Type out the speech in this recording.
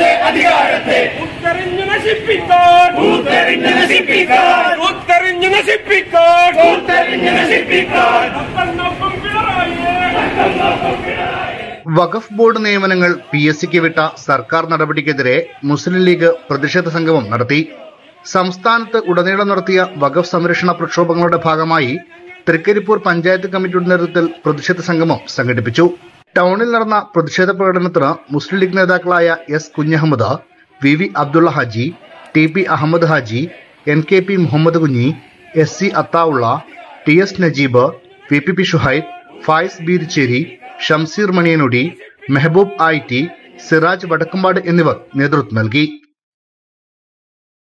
നിന്റെ അധികാരത്തെ ഉത്തറിഞ്ഞു നശിപ്പിക്കാൻ ഊത്തെറിഞ്ഞ് നശിപ്പിക്കാൻ ഉത്തറിഞ്ഞു നശിപ്പിക്കാൻ ഊത്തെറിഞ്ഞ് നശിപ്പിക്കാൻ ഒപ്പം പിണറായിയെ വഖഫ് ബോർഡ് നിയമനങ്ങൾ പി എസ് സിക്ക് വിട്ട സർക്കാർ നടപടിക്കെതിരെ മുസ്ലിം ലീഗ് പ്രതിഷേധ സംഗമം നടത്തി സംസ്ഥാനത്ത് ഉടനീളം നടത്തിയ വഖഫ് സംരക്ഷണ പ്രക്ഷോഭങ്ങളുടെ ഭാഗമായി തൃക്കരിപ്പൂർ പഞ്ചായത്ത് കമ്മിറ്റിയുടെ നേതൃത്വത്തിൽ പ്രതിഷേധ സംഗമം സംഘടിപ്പിച്ചു ടൗണിൽ നടന്ന പ്രതിഷേധ പ്രകടനത്തിന് മുസ്ലിം ലീഗ് നേതാക്കളായ S Kunhahammad V V Abdulla Haji T P Ahammad Haji N K P Muhammad Kunhi S C Athaulla T S Najeeb V P P Shuhaib Faiz Beericheri Shamseer Maniyanodi Mehaboob I T Siraj Vadakkumpad എന്നിവർ നേതൃത്വം നൽകി